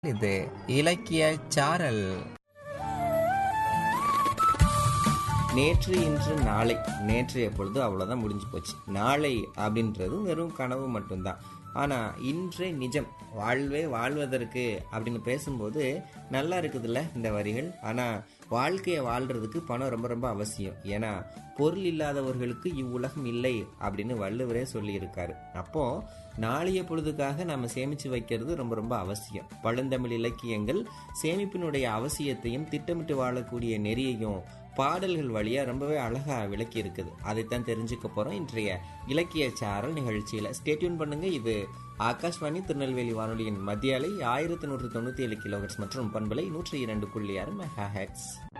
இது இலக்கிய சாரல் நேற்று இன்று நாளை நேற்று எப்பொழுது அவ்வளோதான் முடிஞ்சு போச்சு நாளை அப்படின்றது வெறும் கனவு மட்டும்தான் ஆனால் இன்றே நிஜம் வாழ்வே வாழ்வதற்கு அப்படின்னு பேசும்போது நல்லா இருக்குதுல்ல இந்த வரிகள் ஆனால் வாழ்க்கையை வாழ்றதுக்கு பணம் ரொம்ப ரொம்ப அவசியம் ஏன்னா பொருள் இல்லாதவர்களுக்கு இவ்வுலகம் இல்லை அப்படின்னு வள்ளுவரே சொல்லியிருக்காரு அப்போ நாளைய பொழுதுக்காக நம்ம சேமிச்சு வைக்கிறது ரொம்ப ரொம்ப அவசியம் பழந்தமிழ் இலக்கியங்கள் சேமிப்பினுடைய அவசியத்தையும் திட்டமிட்டு வாழக்கூடிய நெறியையும் பாடல்கள் வழியா ரொம்பவே அழகா விளக்கி இருக்குது அதைத்தான் தெரிஞ்சுக்க போறோம் இன்றைய இலக்கிய சாரல் நிகழ்ச்சியில ஸ்டேட்யூன் பண்ணுங்க இது ஆகாஷ்வாணி திருநெல்வேலி வானொலியின் மத்திய அலை ஆயிரத்தி நூற்று தொண்ணூத்தி ஏழு கிலோஹெட்ஸ் மற்றும் பண்பலை நூற்றி இரண்டு புள்ளி ஆறு மெகா ஹெட்ஸ்